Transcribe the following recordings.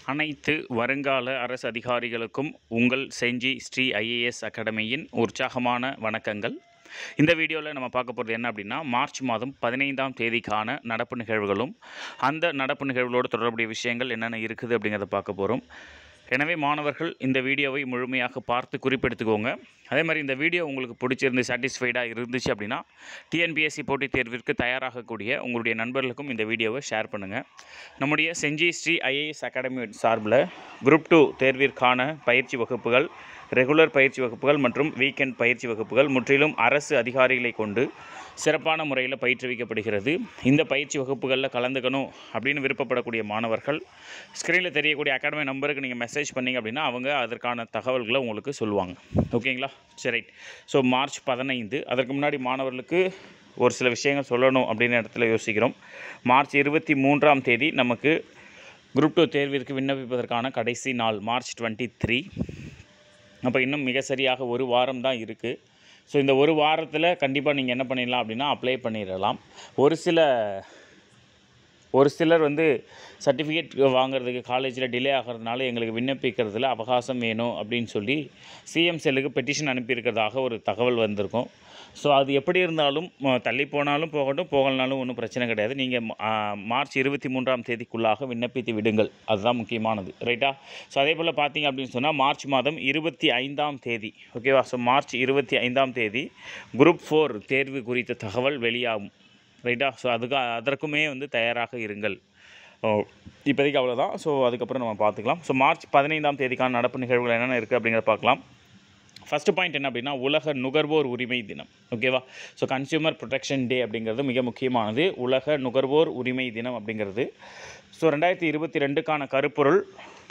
அனைத்து வருங்கால அரசு அதிகாரிகளுக்கும் உங்கள் செஞ்சி ஸ்ரீ ஐஏஎஸ் அகாடமியின் உற்சாகமான வணக்கங்கள் இந்த வீடியோவில் நம்ம பார்க்க போகிறது என்ன அப்படின்னா மார்ச் மாதம் பதினைந்தாம் தேதிக்கான நடப்பு நிகழ்வுகளும் அந்த நடப்பு நிகழ்வுகளோடு தொடர்புடைய விஷயங்கள் என்னென்ன இருக்குது அப்படிங்கிறத பார்க்க போகிறோம் எனவே மாணவர்கள் இந்த வீடியோவை முழுமையாக பார்த்து குறிப்பெடுத்துக்கோங்க அதே மாதிரி இந்த வீடியோ உங்களுக்கு பிடிச்சிருந்து சாட்டிஸ்ஃபைடாக இருந்துச்சு அப்படின்னா டிஎன்பிஎஸ்சி போட்டித் தேர்விற்கு தயாராகக்கூடிய உங்களுடைய நண்பர்களுக்கும் இந்த வீடியோவை ஷேர் பண்ணுங்கள் நம்முடைய செஞ்சி ஸ்ரீ ஐஏஎஸ் அகாடமி சார்பில் குரூப் டூ தேர்விற்கான பயிற்சி வகுப்புகள் ரெகுலர் பயிற்சி வகுப்புகள் மற்றும் வீக்கெண்ட் பயிற்சி வகுப்புகள் முற்றிலும் அரசு அதிகாரிகளை கொண்டு சிறப்பான முறையில் பயிற்றுவிக்கப்படுகிறது இந்த பயிற்சி வகுப்புகளில் கலந்துக்கணும் அப்படின்னு விருப்பப்படக்கூடிய மாணவர்கள் ஸ்க்ரீனில் தெரியக்கூடிய அகாடமி நம்பருக்கு நீங்கள் மெசேஜ் பண்ணீங்க அப்படின்னா அவங்க அதற்கான தகவல்களை உங்களுக்கு சொல்லுவாங்க ஓகேங்களா சரி ரைட் ஸோ மார்ச் பதினைந்து அதற்கு முன்னாடி மாணவர்களுக்கு ஒரு சில விஷயங்கள் சொல்லணும் அப்படின்னு இடத்துல யோசிக்கிறோம் மார்ச் இருபத்தி மூன்றாம் தேதி நமக்கு குரூப் டூ தேர்விற்கு விண்ணப்பிப்பதற்கான கடைசி நாள் மார்ச் டுவெண்ட்டி த்ரீ அப்போ இன்னும் மிக சரியாக ஒரு வாரம் தான் இருக்குது ஸோ இந்த ஒரு வாரத்தில் கண்டிப்பாக நீங்கள் என்ன பண்ணிடலாம் அப்படின்னா அப்ளை பண்ணிடலாம் ஒரு சில ஒரு சிலர் வந்து சர்டிஃபிகேட் வாங்குறதுக்கு காலேஜில் டிலே ஆகிறதுனால எங்களுக்கு விண்ணப்பிக்கிறதுல அவகாசம் வேணும் அப்படின்னு சொல்லி சிஎம் செல்லுக்கு பெட்டிஷன் அனுப்பியிருக்கிறதாக ஒரு தகவல் வந்திருக்கும் ஸோ அது எப்படி இருந்தாலும் ம, தள்ளி போனாலும் போகட்டும் போகலனாலும் ஒன்றும் பிரச்சனை கிடையாது நீங்கள் மார்ச் இருபத்தி மூன்றாம் தேதிக்குள்ளாக விண்ணப்பித்து விடுங்கள் அதுதான் முக்கியமானது ரைட்டா ஸோ அதே போல் பார்த்தீங்க அப்படின்னு சொன்னால் மார்ச் மாதம் இருபத்தி ஐந்தாம் தேதி ஓகேவா ஸோ மார்ச் இருபத்தி ஐந்தாம் தேதி குரூப் ஃபோர் தேர்வு குறித்த தகவல் வெளியாகும் ரைட்டா ஸோ அதுக்கு அதற்குமே வந்து தயாராக இருங்கள் ஓ, இப்போதைக்கு அவ்வளோதான் ஸோ அதுக்கப்புறம் நம்ம பார்த்துக்கலாம் ஸோ மார்ச் பதினைந்தாம் தேதிக்கான நடப்பு நிகழ்வுகள் என்னென்ன இருக்குது அப்படிங்கிறத பார்க்கலாம் ஃபஸ்ட்டு பாயிண்ட் என்ன அப்படின்னா உலக நுகர்வோர் உரிமை தினம் ஓகேவா ஸோ கன்சியூமர் ப்ரொடெக்ஷன் டே அப்படிங்கிறது மிக முக்கியமானது உலக நுகர்வோர் உரிமை தினம் அப்படிங்கிறது ஸோ ரெண்டாயிரத்தி இருபத்தி ரெண்டுக்கான கருப்பொருள்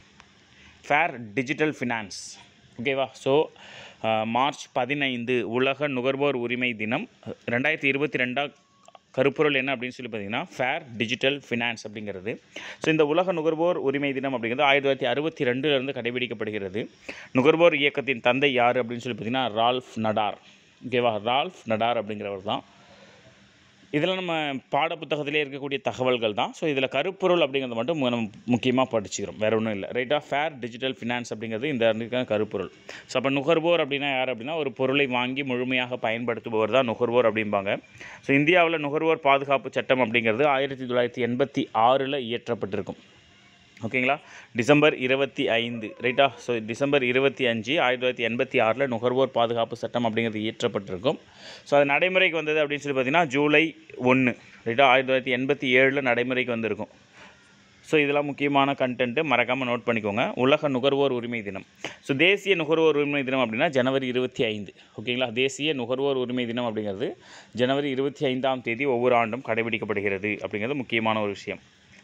ஃபேர் டிஜிட்டல் ஃபினான்ஸ் ஓகேவா ஸோ மார்ச் பதினைந்து உலக நுகர்வோர் உரிமை தினம் ரெண்டாயிரத்தி இருபத்தி ரெண்டா கருப்பொருள் என்ன அப்படின்னு சொல்லி பார்த்தீங்கன்னா ஃபேர் டிஜிட்டல் ஃபினான்ஸ் அப்படிங்கிறது ஸோ இந்த உலக நுகர்வோர் உரிமை தினம் அப்படிங்கிறது ஆயிரத்தி தொள்ளாயிரத்தி அறுபத்தி ரெண்டுலேருந்து கடைபிடிக்கப்படுகிறது நுகர்வோர் இயக்கத்தின் தந்தை யார் அப்படின்னு சொல்லி பார்த்தீங்கன்னா ரால்ஃப் நடார் ஓகேவா ரால்ஃப் நடார் அப்படிங்கிறவர் தான் இதில் நம்ம பாடப்புத்தகத்திலே இருக்கக்கூடிய தகவல்கள் தான் ஸோ இதில் கருப்பொருள் அப்படிங்கிறது மட்டும் மு- நம்ம முக்கியமாக படிச்சுக்கிறோம் வேறு ஒன்றும் இல்லை ரைட்டாக ஃபேர் டிஜிட்டல் ஃபினான்ஸ் அப்படிங்கிறது இந்த இதுக்கான கருப்பொருள் ஸோ அப்போ நுகர்வோர் அப்படின்னா யார் அப்படின்னா ஒரு பொருளை வாங்கி முழுமையாக பயன்படுத்துபவர் தான் நுகர்வோர் அப்படிம்பாங்க ஸோ இந்தியாவில் நுகர்வோர் பாதுகாப்பு சட்டம் அப்படிங்கிறது ஆயிரத்தி தொள்ளாயிரத்தி எண்பத்தி ஆறில் இயற்றப்பட்டிருக்கும் ஓகேங்களா டிசம்பர் இருபத்தி ஐந்து ரைட்டா ஸோ டிசம்பர் இருபத்தி அஞ்சு ஆயிரத்தி தொள்ளாயிரத்தி எண்பத்தி ஆறில் நுகர்வோர் பாதுகாப்பு சட்டம் அப்படிங்கிறது இயற்றப்பட்டிருக்கும் ஸோ அது நடைமுறைக்கு வந்தது அப்படின்னு சொல்லி பார்த்தீங்கன்னா ஜூலை ஒன்று ரைட்டா ஆயிரத்தி தொள்ளாயிரத்தி எண்பத்தி ஏழில் நடைமுறைக்கு வந்திருக்கும் ஸோ இதெல்லாம் முக்கியமான கண்டென்ட்டு மறக்காமல் நோட் பண்ணிக்கோங்க உலக நுகர்வோர் உரிமை தினம் ஸோ தேசிய நுகர்வோர் உரிமை தினம் அப்படின்னா ஜனவரி இருபத்தி ஐந்து ஓகேங்களா தேசிய நுகர்வோர் உரிமை தினம் அப்படிங்கிறது ஜனவரி இருபத்தி ஐந்தாம் தேதி ஒவ்வொரு ஆண்டும் கடைபிடிக்கப்படுகிறது அப்படிங்கிறது முக்கியமான ஒரு விஷயம்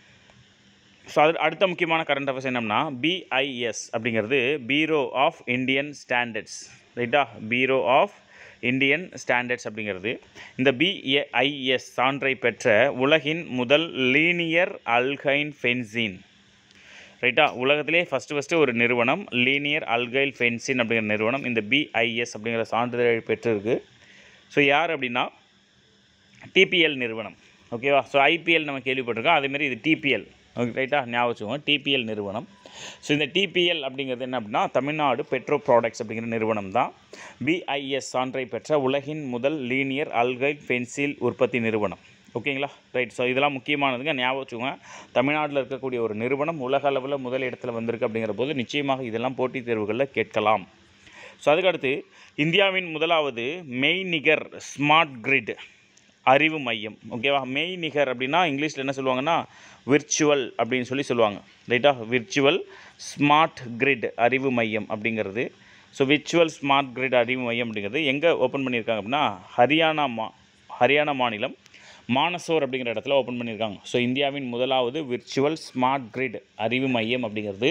ஸோ அது அடுத்த முக்கியமான கரண்ட் அஃபேர்ஸ் என்னம்னா பிஐஎஸ் அப்படிங்கிறது பீரோ ஆஃப் இந்தியன் ஸ்டாண்டர்ட்ஸ் ரைட்டா பீரோ ஆஃப் இந்தியன் ஸ்டாண்டர்ட்ஸ் அப்படிங்கிறது இந்த பிஏஐஎஸ் சான்றை பெற்ற உலகின் முதல் லீனியர் அல்கைன் ஃபென்சின் ரைட்டா உலகத்திலே ஃபஸ்ட்டு ஃபஸ்ட்டு ஒரு நிறுவனம் லீனியர் அல்கைல் ஃபென்சின் அப்படிங்கிற நிறுவனம் இந்த பிஐஎஸ் அப்படிங்கிற சான்றிதழ் பெற்றிருக்கு ஸோ யார் அப்படின்னா டிபிஎல் நிறுவனம் ஓகேவா ஸோ ஐபிஎல் நம்ம கேள்விப்பட்டிருக்கோம் அதேமாரி இது டிபிஎல் ஓகே ரைட்டா ஞாபகம் வச்சுக்கோங்க டிபிஎல் நிறுவனம் ஸோ இந்த டிபிஎல் அப்படிங்கிறது என்ன அப்படின்னா தமிழ்நாடு பெட்ரோ ப்ராடக்ட்ஸ் அப்படிங்கிற நிறுவனம் தான் பிஐஎஸ் சான்றை பெற்ற உலகின் முதல் லீனியர் அல்கைட் பென்சில் உற்பத்தி நிறுவனம் ஓகேங்களா ரைட் ஸோ இதெல்லாம் முக்கியமானதுங்க ஞாபகம் வச்சுக்கோங்க தமிழ்நாட்டில் இருக்கக்கூடிய ஒரு நிறுவனம் உலக அளவில் முதல் இடத்துல வந்திருக்கு அப்படிங்கிற போது நிச்சயமாக இதெல்லாம் போட்டித் தேர்வுகளில் கேட்கலாம் ஸோ அதுக்கடுத்து இந்தியாவின் முதலாவது மெய்நிகர் ஸ்மார்ட் கிரிட் அறிவு மையம் ஓகேவா மெய்நிகர் அப்படின்னா இங்கிலீஷில் என்ன சொல்லுவாங்கன்னா விர்ச்சுவல் அப்படின்னு சொல்லி சொல்லுவாங்க ரைட்டா விர்ச்சுவல் ஸ்மார்ட் கிரிட் அறிவு மையம் அப்படிங்கிறது ஸோ விர்ச்சுவல் ஸ்மார்ட் கிரிட் அறிவு மையம் அப்படிங்கிறது எங்கே ஓப்பன் பண்ணியிருக்காங்க அப்படின்னா ஹரியானா மா ஹரியானா மாநிலம் மானசோர் அப்படிங்கிற இடத்துல ஓப்பன் பண்ணியிருக்காங்க ஸோ இந்தியாவின் முதலாவது விர்ச்சுவல் ஸ்மார்ட் கிரிட் அறிவு மையம் அப்படிங்கிறது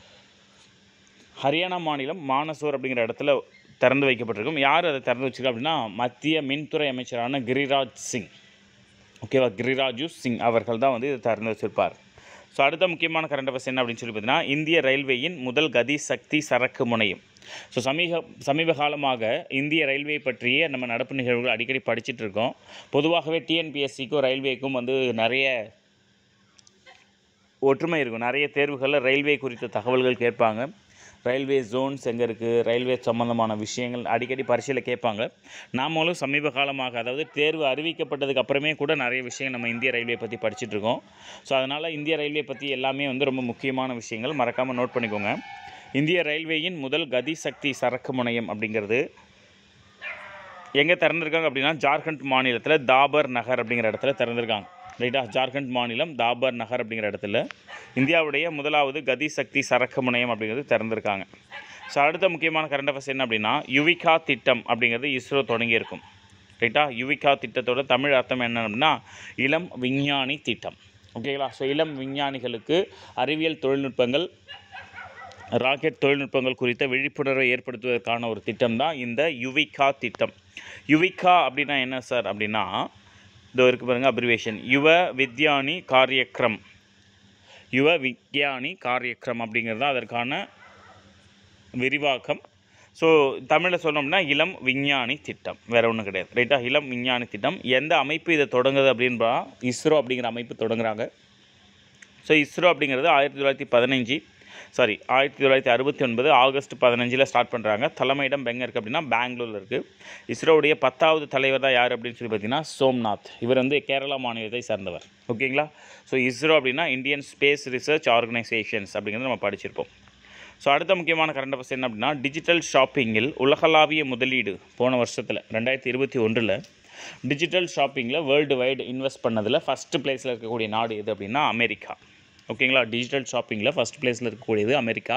ஹரியானா மாநிலம் மானசோர் அப்படிங்கிற இடத்துல திறந்து வைக்கப்பட்டிருக்கும் யார் அதை திறந்து வச்சிருக்கா அப்படின்னா மத்திய மின்துறை அமைச்சரான கிரிராஜ் சிங் ஓகேவா கிரிராஜு சிங் அவர்கள் தான் வந்து இதை திறந்து வச்சிருப்பார் ஸோ அடுத்த முக்கியமான கரண்ட் அஃபேர்ஸ் என்ன அப்படின்னு சொல்லி பார்த்தீங்கன்னா இந்திய ரயில்வேயின் முதல் கதி சக்தி சரக்கு முனையம் ஸோ சமீப சமீப காலமாக இந்திய ரயில்வே பற்றிய நம்ம நடப்பு நிகழ்வுகள் அடிக்கடி படிச்சுட்டு இருக்கோம் பொதுவாகவே டிஎன்பிஎஸ்சிக்கும் ரயில்வேக்கும் வந்து நிறைய ஒற்றுமை இருக்கும் நிறைய தேர்வுகளில் ரயில்வே குறித்த தகவல்கள் கேட்பாங்க ரயில்வே ஜோன்ஸ் எங்கே இருக்குது ரயில்வே சம்மந்தமான விஷயங்கள் அடிக்கடி பரீட்சையில் கேட்பாங்க நாமளும் சமீப காலமாக அதாவது தேர்வு அறிவிக்கப்பட்டதுக்கு அப்புறமே கூட நிறைய விஷயங்கள் நம்ம இந்திய ரயில்வே பற்றி படிச்சுட்டு இருக்கோம் ஸோ அதனால் இந்திய ரயில்வே பற்றி எல்லாமே வந்து ரொம்ப முக்கியமான விஷயங்கள் மறக்காமல் நோட் பண்ணிக்கோங்க இந்திய ரயில்வேயின் முதல் கதி சக்தி சரக்கு முனையம் அப்படிங்கிறது எங்கே திறந்திருக்காங்க அப்படின்னா ஜார்க்கண்ட் மாநிலத்தில் தாபர் நகர் அப்படிங்கிற இடத்துல திறந்திருக்காங்க ரைட்டா ஜார்க்கண்ட் மாநிலம் தாபர் நகர் அப்படிங்கிற இடத்துல இந்தியாவுடைய முதலாவது கதி சக்தி சரக்கு முனையம் அப்படிங்கிறது திறந்திருக்காங்க ஸோ அடுத்த முக்கியமான கரண்ட் அஃபேர்ஸ் என்ன அப்படின்னா யுவிகா திட்டம் அப்படிங்கிறது இஸ்ரோ தொடங்கியிருக்கும் ரைட்டா யுவிகா திட்டத்தோட தமிழ் அர்த்தம் என்ன அப்படின்னா இளம் விஞ்ஞானி திட்டம் ஓகேங்களா ஸோ இளம் விஞ்ஞானிகளுக்கு அறிவியல் தொழில்நுட்பங்கள் ராக்கெட் தொழில்நுட்பங்கள் குறித்த விழிப்புணர்வை ஏற்படுத்துவதற்கான ஒரு திட்டம் தான் இந்த யுவிகா திட்டம் யுவிகா அப்படின்னா என்ன சார் அப்படின்னா இதோ இருக்கு பாருங்க அப்ரிவேஷன் யுவ வித்யானி காரியக்ரம் யுவ விக்யானி காரியக்ரம் அப்படிங்கிறது தான் அதற்கான விரிவாக்கம் ஸோ தமிழில் சொன்னோம்னா இளம் விஞ்ஞானி திட்டம் வேறு ஒன்றும் கிடையாது ரைட்டா இளம் விஞ்ஞானி திட்டம் எந்த அமைப்பு இதை தொடங்குது அப்படின்றா இஸ்ரோ அப்படிங்கிற அமைப்பு தொடங்குறாங்க ஸோ இஸ்ரோ அப்படிங்கிறது ஆயிரத்தி தொள்ளாயிரத்தி பதினஞ்சு சாரி ஆயிரத்தி தொள்ளாயிரத்தி அறுபத்தி ஒன்பது ஆகஸ்ட் பதினஞ்சில் ஸ்டார்ட் பண்ணுறாங்க தலைமையிடம் எங்கே இருக்குது அப்படின்னா பெங்களூரில் இருக்குது இஸ்ரோவுடைய பத்தாவது தலைவர் தான் யார் அப்படின்னு சொல்லி பார்த்தீங்கன்னா சோம்நாத் இவர் வந்து கேரளா மாநிலத்தை சார்ந்தவர் ஓகேங்களா ஸோ இஸ்ரோ அப்படின்னா இந்தியன் ஸ்பேஸ் ரிசர்ச் ஆர்கனைசேஷன்ஸ் அப்படிங்கிறது நம்ம படிச்சிருப்போம் ஸோ அடுத்த முக்கியமான கரண்ட் அஃபேர்ஸ் என்ன அப்படின்னா டிஜிட்டல் ஷாப்பிங்கில் உலகளாவிய முதலீடு போன வருஷத்தில் ரெண்டாயிரத்தி இருபத்தி ஒன்றில் டிஜிட்டல் ஷாப்பிங்கில் வேர்ல்டு வைடு இன்வெஸ்ட் பண்ணதில் ஃபஸ்ட்டு பிளேஸில் இருக்கக்கூடிய நாடு எது அப்படின்னா அமெரிக்கா ஓகேங்களா டிஜிட்டல் ஷாப்பிங்கில் ஃபஸ்ட் பிளேஸில் இருக்கக்கூடியது அமெரிக்கா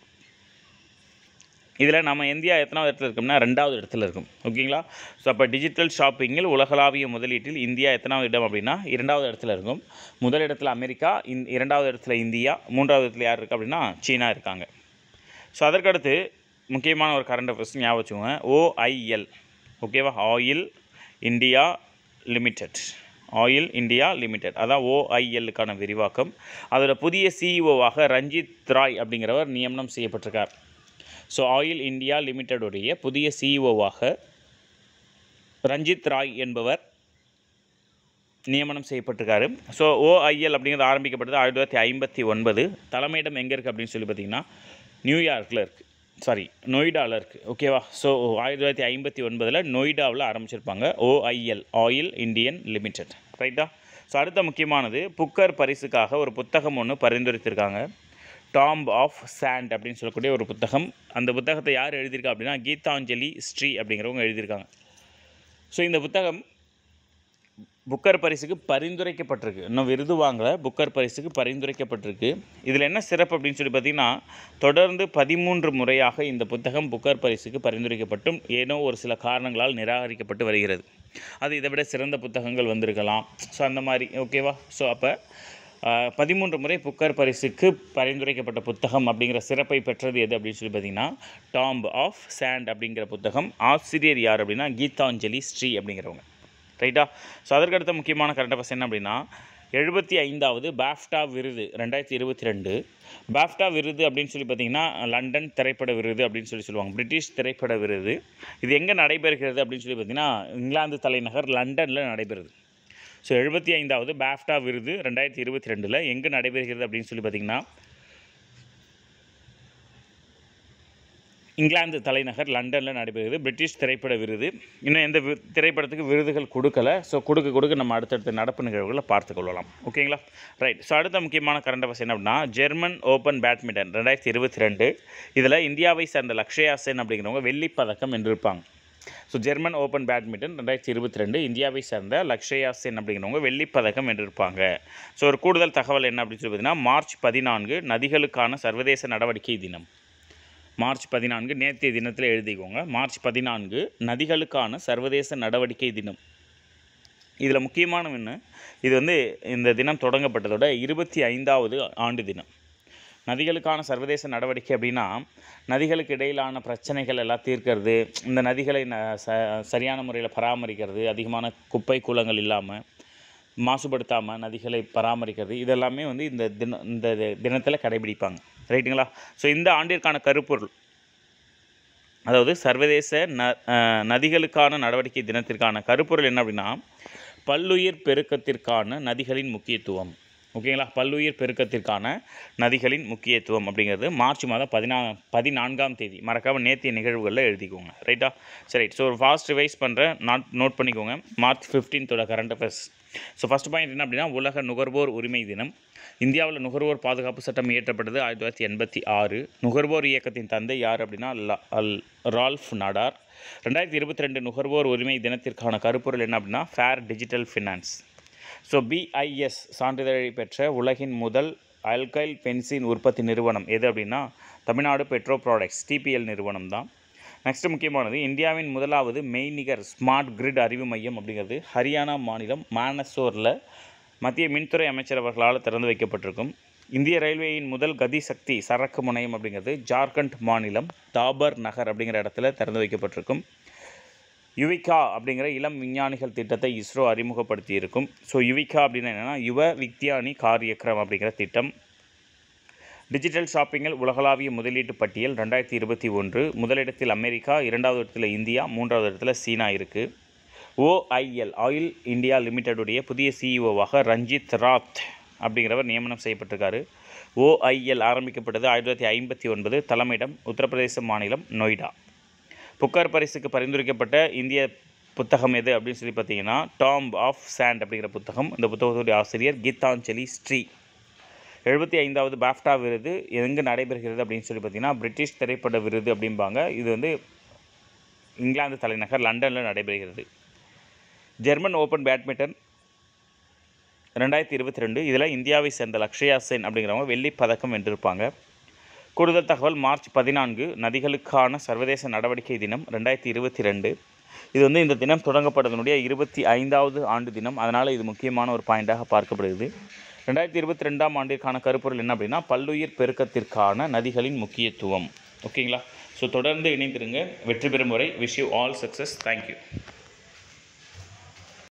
இதில் நம்ம இந்தியா எத்தனாவது இடத்துல இருக்கோம்னா ரெண்டாவது இடத்துல இருக்கும் ஓகேங்களா ஸோ அப்போ டிஜிட்டல் ஷாப்பிங்கில் உலகளாவிய முதலீட்டில் இந்தியா எத்தனாவது இடம் அப்படின்னா இரண்டாவது இடத்துல இருக்கும் முதல் இடத்துல அமெரிக்கா இந் இரண்டாவது இடத்துல இந்தியா மூன்றாவது இடத்துல யார் இருக்குது அப்படின்னா சீனா இருக்காங்க ஸோ அதற்கடுத்து முக்கியமான ஒரு கரண்ட் அஃபேர்ஸ் ஞாபகம் வச்சுக்கோங்க ஓஐஎல் ஓகேவா oil India limited oil India limited அதான் ஓஐஎல்லுக்கான விரிவாக்கம் அதோட புதிய சிஇஓவாக ரஞ்சித் ராய் அப்படிங்கிறவர் நியமனம் செய்யப்பட்டிருக்கார் ஸோ ஆயில் இந்தியா லிமிடெடுடைய புதிய சிஇஓவாக ரஞ்சித் ராய் என்பவர் நியமனம் செய்யப்பட்டிருக்காரு ஸோ ஓஐஎல் அப்படிங்கிறது ஆரம்பிக்கப்பட்டது ஆயிரத்தி தொள்ளாயிரத்தி ஐம்பத்தி ஒன்பது தலைமையிடம் எங்கே இருக்குது அப்படின்னு சொல்லி பார்த்தீங்கன்னா நியூயார்க்கில் இருக்குது சாரி நொய்டாவில் இருக்குது ஓகேவா ஸோ ஆயிரத்தி தொள்ளாயிரத்தி ஐம்பத்தி ஒன்பதில் நொய்டாவில் ஆரம்பிச்சிருப்பாங்க ஓஐஎல் ஆயில் இந்தியன் லிமிடெட் ரைட்டா ஸோ அடுத்த முக்கியமானது புக்கர் பரிசுக்காக ஒரு புத்தகம் ஒன்று பரிந்துரைத்திருக்காங்க டாம்ப் ஆஃப் சாண்ட் அப்படின்னு சொல்லக்கூடிய ஒரு புத்தகம் அந்த புத்தகத்தை யார் எழுதியிருக்கா அப்படின்னா கீதாஞ்சலி ஸ்ரீ அப்படிங்கிறவங்க எழுதியிருக்காங்க ஸோ இந்த புத்தகம் புக்கர் பரிசுக்கு பரிந்துரைக்கப்பட்டிருக்கு இன்னும் விருது வாங்கலை புக்கர் பரிசுக்கு பரிந்துரைக்கப்பட்டிருக்கு இதில் என்ன சிறப்பு அப்படின்னு சொல்லி பார்த்தீங்கன்னா தொடர்ந்து பதிமூன்று முறையாக இந்த புத்தகம் புக்கர் பரிசுக்கு பரிந்துரைக்கப்பட்டும் ஏனோ ஒரு சில காரணங்களால் நிராகரிக்கப்பட்டு வருகிறது அது இதை விட சிறந்த புத்தகங்கள் வந்திருக்கலாம் ஸோ அந்த மாதிரி ஓகேவா ஸோ அப்போ பதிமூன்று முறை புக்கர் பரிசுக்கு பரிந்துரைக்கப்பட்ட புத்தகம் அப்படிங்கிற சிறப்பை பெற்றது எது அப்படின்னு சொல்லி பார்த்தீங்கன்னா டாம்ப் ஆஃப் சாண்ட் அப்படிங்கிற புத்தகம் ஆசிரியர் யார் அப்படின்னா கீதாஞ்சலி ஸ்ரீ அப்படிங்கிறவங்க ரைட்டா ஸோ அதற்கடுத்த முக்கியமான கரண்ட் அஃபேர்ஸ் என்ன அப்படின்னா எழுபத்தி ஐந்தாவது பாஃப்டா விருது ரெண்டாயிரத்தி இருபத்தி ரெண்டு பாஃப்டா விருது அப்படின்னு சொல்லி பார்த்தீங்கன்னா லண்டன் திரைப்பட விருது அப்படின்னு சொல்லி சொல்லுவாங்க பிரிட்டிஷ் திரைப்பட விருது இது எங்கே நடைபெறுகிறது அப்படின்னு சொல்லி பார்த்தீங்கன்னா இங்கிலாந்து தலைநகர் லண்டனில் நடைபெறுது ஸோ எழுபத்தி ஐந்தாவது பாஃப்டா விருது ரெண்டாயிரத்தி இருபத்தி ரெண்டில் எங்கே நடைபெறுகிறது அப்படின்னு சொல்லி பார்த்தீங்கன்னா இங்கிலாந்து தலைநகர் லண்டனில் நடைபெறுகிறது பிரிட்டிஷ் திரைப்பட விருது இன்னும் எந்த வி- திரைப்படத்துக்கு விருதுகள் கொடுக்கல ஸோ கொடுக்க கொடுக்க நம்ம அடுத்தடுத்த நடப்பு நிகழ்வுகளை பார்த்துக்கொள்ளலாம் ஓகேங்களா ரைட் ஸோ அடுத்த முக்கியமான கரண்ட் அஃபேர்ஸ் என்ன அப்படின்னா ஜெர்மன் ஓப்பன் பேட்மிண்டன் ரெண்டாயிரத்தி இருபத்தி ரெண்டு இதில் இந்தியாவை சேர்ந்த லக்ஷயா சென் அப்படிங்கிறவங்க வெள்ளிப் பதக்கம் வென்றிருப்பாங்க ஸோ ஜெர்மன் ஓப்பன் பேட்மிண்டன் ரெண்டாயிரத்தி இருபத்தி ரெண்டு இந்தியாவை சேர்ந்த லக்ஷயா சென் அப்படிங்கிறவங்க வெள்ளிப் பதக்கம் வென்றிருப்பாங்க ஸோ ஒரு கூடுதல் தகவல் என்ன அப்படின்னு சொல்லி பார்த்தீங்கன்னா மார்ச் பதினான்கு நதிகளுக்கான சர்வதேச நடவடிக்கை தினம் மார்ச் பதினான்கு நேற்றைய தினத்தில் எழுதிக்கோங்க மார்ச் பதினான்கு நதிகளுக்கான சர்வதேச நடவடிக்கை தினம் இதில் முக்கியமான ஒன்று இது வந்து இந்த தினம் தொடங்கப்பட்டதோட இருபத்தி ஐந்தாவது ஆண்டு தினம் நதிகளுக்கான சர்வதேச நடவடிக்கை அப்படின்னா நதிகளுக்கு இடையிலான பிரச்சனைகள் எல்லாம் தீர்க்கறது இந்த நதிகளை ந ச சரியான முறையில் பராமரிக்கிறது அதிகமான குப்பை கூலங்கள் இல்லாமல் மாசுபடுத்தாமல் நதிகளை பராமரிக்கிறது இதெல்லாமே வந்து இந்த தின இந்த தினத்தில் கடைபிடிப்பாங்க ரைட்டுங்களா ஸோ இந்த ஆண்டிற்கான கருப்பொருள் அதாவது சர்வதேச ந அஹ், நதிகளுக்கான நடவடிக்கை தினத்திற்கான கருப்பொருள் என்ன அப்படின்னா பல்லுயிர் பெருக்கத்திற்கான நதிகளின் முக்கியத்துவம் ஓகேங்களா பல்லுயிர் பெருக்கத்திற்கான நதிகளின் முக்கியத்துவம் அப்படிங்கிறது மார்ச் மாதம் பதினா பதினான்காம் தேதி மறக்காமல் நேத்திய நிகழ்வுகளில் எழுதிக்கோங்க ரைட்டா சரி ஸோ ஒரு ஃபாஸ்ட் ரிவைஸ் பண்ணுறேன் நாட் நோட் பண்ணிக்கோங்க மார்ச் ஃபிஃப்டீன்த்தோட current affairs so first point என்ன அப்படின்னா உலக நுகர்வோர் உரிமை தினம் இந்தியாவில் நுகர்வோர் பாதுகாப்பு சட்டம் இயற்றப்பட்டது ஆயிரத்தி தொள்ளாயிரத்தி எண்பத்தி ஆறு நுகர்வோர் இயக்கத்தின் தந்தை யார் அப்படின்னா லா- அல் ரால்ஃப் நாடார் ரெண்டாயிரத்தி இருபத்தி ரெண்டு நுகர்வோர் உரிமை தினத்திற்கான கருப்பொருள் என்ன அப்படின்னா fair digital finance so BIS சான்றிதழை பெற்ற உலகின் முதல் அல்கைல் பென்சின் உற்பத்தி நிறுவனம் எது அப்படின்னா தமிழ்நாடு பெட்ரோ ப்ராடக்ட்ஸ் டிபிஎல் நிறுவனம் தான் நெக்ஸ்ட் முக்கியமானது இந்தியாவின் முதலாவது மெய்நிகர் ஸ்மார்ட் கிரிட் அறிவு மையம் அப்படிங்கிறது ஹரியானா மாநிலம் மானசோரில் மத்திய மின்துறை அமைச்சர் அவர்களால் திறந்து வைக்கப்பட்டிருக்கும் இந்திய ரயில்வேயின் முதல் கதி சக்தி சரக்கு முனையம் அப்படிங்கிறது ஜார்க்கண்ட் மாநிலம் தாபர் நகர் அப்படிங்கிற இடத்துல திறந்து வைக்கப்பட்டிருக்கும் யுவிகா அப்படிங்கிற இளம் விஞ்ஞானிகள் திட்டத்தை இஸ்ரோ அறிமுகப்படுத்தி இருக்கும் ஸோ யுவிகா அப்படின்னா என்னென்னா யுவ விக்யானி காரியக்ரம் அப்படிங்கிற திட்டம் டிஜிட்டல் ஷாப்பிங்கில் உலகளாவிய முதலீட்டு பட்டியல் ரெண்டாயிரத்தி இருபத்தி ஒன்று முதலிடத்தில் அமெரிக்கா இரண்டாவது இடத்துல இந்தியா மூன்றாவது இடத்துல சீனா இருக்குது ஓஐஎல் ஆயில் இந்தியா லிமிடெடுடைய புதிய சிஇஓவாக ரஞ்சித் ராத் அப்படிங்கிறவர் நியமனம் செய்யப்பட்டிருக்காரு ஓஐஎல் ஆரம்பிக்கப்பட்டது ஆயிரத்தி தொள்ளாயிரத்தி ஐம்பத்தி ஒன்பது தலைமையிடம் உத்தரப்பிரதேச மாநிலம் நொய்டா புக்கார் பரிசுக்கு பரிந்துரைக்கப்பட்ட இந்திய புத்தகம் எது அப்படின்னு சொல்லி பார்த்தீங்கன்னா டாம் ஆஃப் சாண்ட் அப்படிங்கிற புத்தகம் இந்த புத்தகத்துடைய ஆசிரியர் கீதாஞ்சலி ஸ்ரீ எழுபத்தி ஐந்தாவது பாஃப்டா விருது எங்கே நடைபெறுகிறது அப்படின்னு சொல்லி பார்த்தீங்கன்னா பிரிட்டிஷ் திரைப்பட விருது அப்படிம்பாங்க இது வந்து இங்கிலாந்து தலைநகர் லண்டனில் நடைபெறுகிறது ஜெர்மன் ஓப்பன் பேட்மிண்டன் ரெண்டாயிரத்தி இருபத்தி ரெண்டு இதில் இந்தியாவை சேர்ந்த லக்ஷயா சென் அப்படிங்கிறவங்க வெள்ளிப் பதக்கம் வென்றிருப்பாங்க கூடுதல் தகவல் மார்ச் பதினான்கு நதிகளுக்கான சர்வதேச நடவடிக்கை தினம் ரெண்டாயிரத்தி இருபத்தி ரெண்டு இது வந்து இந்த தினம் தொடங்கப்பட்டதனுடைய இருபத்தி ஐந்தாவது ஆண்டு தினம் அதனால் இது முக்கியமான ஒரு பாயிண்டாக பார்க்கப்படுகிறது ரெண்டாயிரத்தி இருபத்தி ரெண்டாம் ஆண்டிற்கான கருப்பொருள் என்ன அப்படின்னா பல்லுயிர் பெருக்கத்திற்கான நதிகளின் முக்கியத்துவம் ஓகேங்களா ஸோ தொடர்ந்து இணைந்திருங்க வெற்றி பெறும் வரை wish you all success thank you